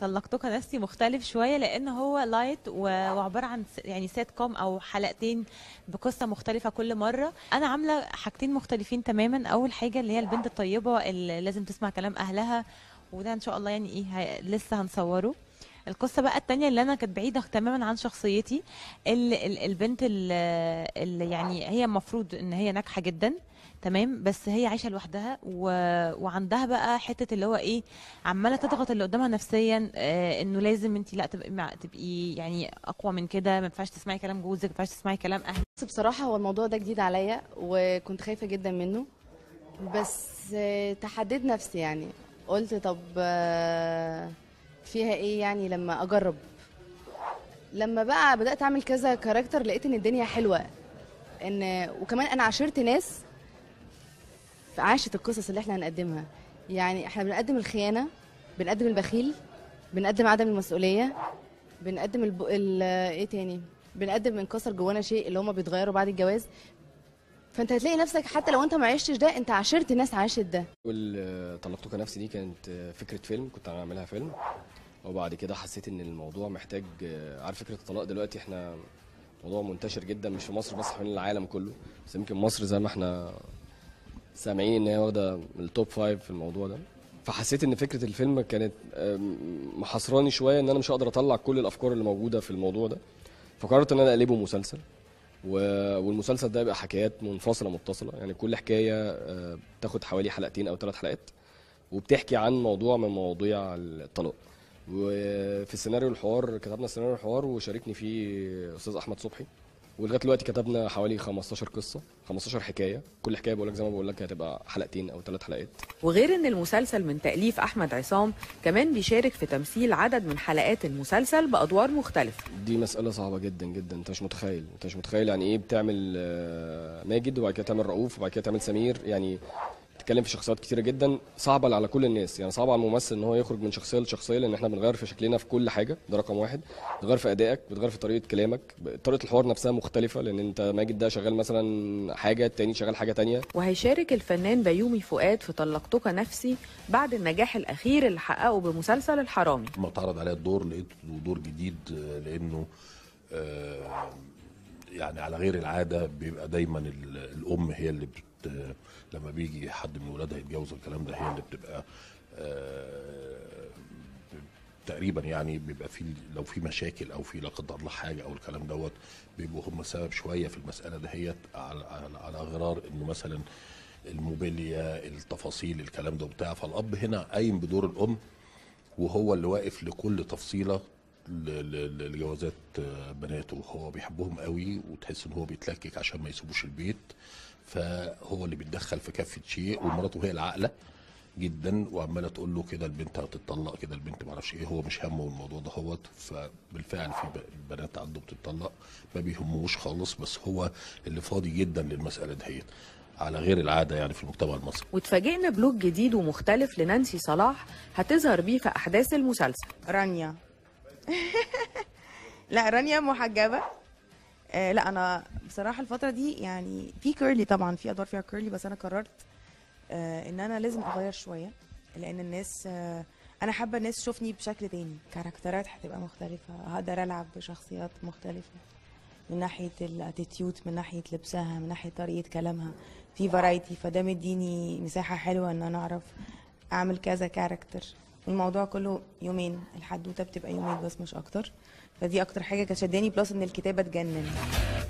طلقتك نفسي مختلف شويه لان هو لايت و- وعباره عن س- يعني سيت كوم او حلقتين بقصه مختلفه كل مره انا عامله حاجتين مختلفين تماما اول حاجه اللي هي البنت الطيبه اللي لازم تسمع كلام اهلها وده ان شاء الله يعني ايه هي- لسه هنصوره القصه بقى التانية اللي انا كانت بعيده تماما عن شخصيتي ال- ال- البنت اللي اللي يعني هي المفروض ان هي ناجحه جدا تمام بس هي عايشه لوحدها و... وعندها بقى حته اللي هو ايه عماله تضغط اللي قدامها نفسيا آه انه لازم انت لا تبقي مع... تبقي يعني اقوى من كده ما ينفعش تسمعي كلام جوزك ما ينفعش تسمعي كلام اهلك بس بصراحة هو الموضوع ده جديد عليا وكنت خايفة جدا منه بس آه، تحديت نفسي يعني قلت طب آه، فيها ايه يعني لما اجرب لما بقى بدأت اعمل كذا كاركتر لقيت ان الدنيا حلوة ان وكمان انا عاشرت ناس عاشت القصص اللي احنا هنقدمها يعني احنا بنقدم الخيانة بنقدم البخيل بنقدم عدم المسؤولية بنقدم الب... ال... ايه تاني بنقدم انكسر جوانا شيء اللي هما بيتغيروا بعد الجواز فانت هتلاقي نفسك حتى لو انت ما عشتش ده انت عاشرت ناس عاشت ده اول طلقتك نفسي دي كانت فكره فيلم كنت انا عاملها فيلم وبعد كده حسيت ان الموضوع محتاج عارف فكره الطلاق دلوقتي احنا موضوع منتشر جدا مش في مصر بس حوالين العالم كله بس يمكن مصر زي ما احنا سامعين ان هي واخده التوب فايف في الموضوع ده فحسيت ان فكره الفيلم كانت أم، محصراني شويه ان انا مش هقدر اطلع كل الافكار اللي موجوده في الموضوع ده فقررت ان انا اقلبه مسلسل و- والمسلسل ده يبقى حكايات منفصله متصله يعني كل حكايه آه، بتاخد حوالي حلقتين او ثلاث حلقات وبتحكي عن موضوع من مواضيع الطلاق وفي السيناريو الحوار كتبنا سيناريو الحوار وشاركني فيه استاذ احمد صبحي ولغايه دلوقتي كتبنا حوالي 15 قصه 15 حكايه كل حكايه بقول لك زي ما بقول لك هتبقى حلقتين او ثلاث حلقات وغير ان المسلسل من تأليف احمد عصام كمان بيشارك في تمثيل عدد من حلقات المسلسل بأدوار مختلفة دي مسألة صعبة جدا جدا انت مش متخيل انت مش متخيل يعني ايه بتعمل آه، ماجد وبعد كده تعمل رؤوف وبعد كده تعمل سمير يعني بتتكلم في شخصيات كتيرة جدا صعبة على كل الناس يعني صعب على الممثل ان هو يخرج من شخصية لشخصية لان احنا بنغير في شكلنا في كل حاجة ده رقم واحد بتغير في ادائك بتغير في طريقة كلامك طريقة الحوار نفسها مختلفة لان انت ماجد ده شغال مثلا حاجة التاني شغال حاجة تانية وهيشارك الفنان بيومي فؤاد في طلقتك نفسي بعد النجاح الأخير اللي حققه بمسلسل الحرامي لما اتعرض عليا الدور لقيته دور جديد آه، لانه آه، يعني على غير العاده بيبقى دايما ال- الام هي اللي بت لما بيجي حد من ولادها يتجوز الكلام ده هي اللي بتبقى آه، تقريبا يعني بيبقى في لو في مشاكل او في لا قدر الله حاجه او الكلام دوت بيبقوا هم سبب شويه في المساله دهيت على على, على غرار انه مثلا الموبيليا التفاصيل الكلام ده وبتاع فالاب هنا قايم بدور الام وهو اللي واقف لكل تفصيله ل- ل- لجوازات آه، بناته هو بيحبهم قوي وتحس ان هو بيتلكك عشان ما يسيبوش البيت فهو اللي بيتدخل في كافه شيء ومراته هي العاقله جدا وعماله تقول له كده البنت هتتطلق كده البنت معرفش ايه هو مش همه الموضوع ده هوت فبالفعل في ب- بنات عنده بتتطلق ما بيهموش خالص بس هو اللي فاضي جدا للمساله دهيت على غير العاده يعني في المجتمع المصري واتفاجئنا بلوك جديد ومختلف لنانسي صلاح هتظهر بيه في أحداث المسلسل رانيا لا رانيا محجبة آه لا انا بصراحة الفترة دي يعني في كيرلي طبعا في ادوار فيها كيرلي بس انا قررت آه ان انا لازم اغير شوية لان الناس آه انا حابة الناس تشوفني بشكل تاني كاركترات هتبقى مختلفة هقدر العب بشخصيات مختلفة من ناحية الاتيتيود من ناحية لبسها من ناحية طريقة كلامها في فرايتي فده مديني مساحة حلوة ان انا اعرف اعمل كذا كاركتر الموضوع كله يومين الحدوته بتبقى يومين بس مش اكتر فدي اكتر حاجه كانت شداني بلس ان الكتابه تجنن